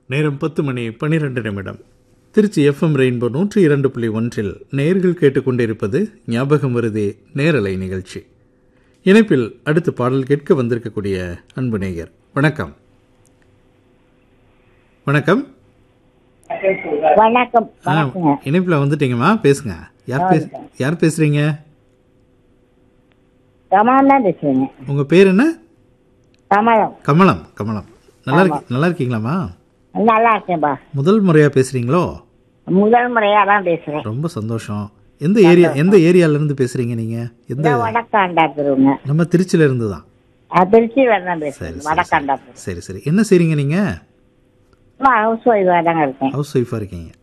நேரம் பத்து மணி பன்னிரெண்டு நிமிடம் திருச்சி எஃப்எம் ரெயின்போ நூற்றி இரண்டு புள்ளி ஒன்றில் நேர்கள் கேட்டுக்கொண்டிருப்பது ஞாபகம் வருதே நேரலை நிகழ்ச்சி இணைப்பில் அடுத்து பாடல் கேட்க வந்திருக்கக்கூடிய அன்பு நேயர் வணக்கம் வணக்கம் வணக்கம் ஆ, வணக்கங்க இணைப்பில் வந்துட்டீங்கம்மா பேசுங்க யார் பேச யார் பேசுறீங்க கமலம் தான் பேசுறேங்க உங்க பேர் என்ன கமலம் கமலம் கமலம் நல்லா இருக்கு நல்லா இருக்கீங்களாம்மா நல்லா இருக்கேன்பா முதல் முறையா பேசுறீங்களோ முதல் முறையா தான் பேசுறேன் ரொம்ப சந்தோஷம் எந்த ஏரியா எந்த ஏரியால இருந்து பேசுறீங்க நீங்க எந்த இந்த வடக்காண்டா தெருவுங்க நம்ம திருச்சியில இருந்து தான் நான் திருச்சியில தான் சரி, பேசுறேன் சரி, வடக்காண்டா தெரு சரி சரி என்ன செய்றீங்க நீங்க நான் ஹவுஸ் ஒய்ஃபாக தாங்க இருக்கேன் ஹவுஸ் ஒய்ஃபா இருக்கீங்க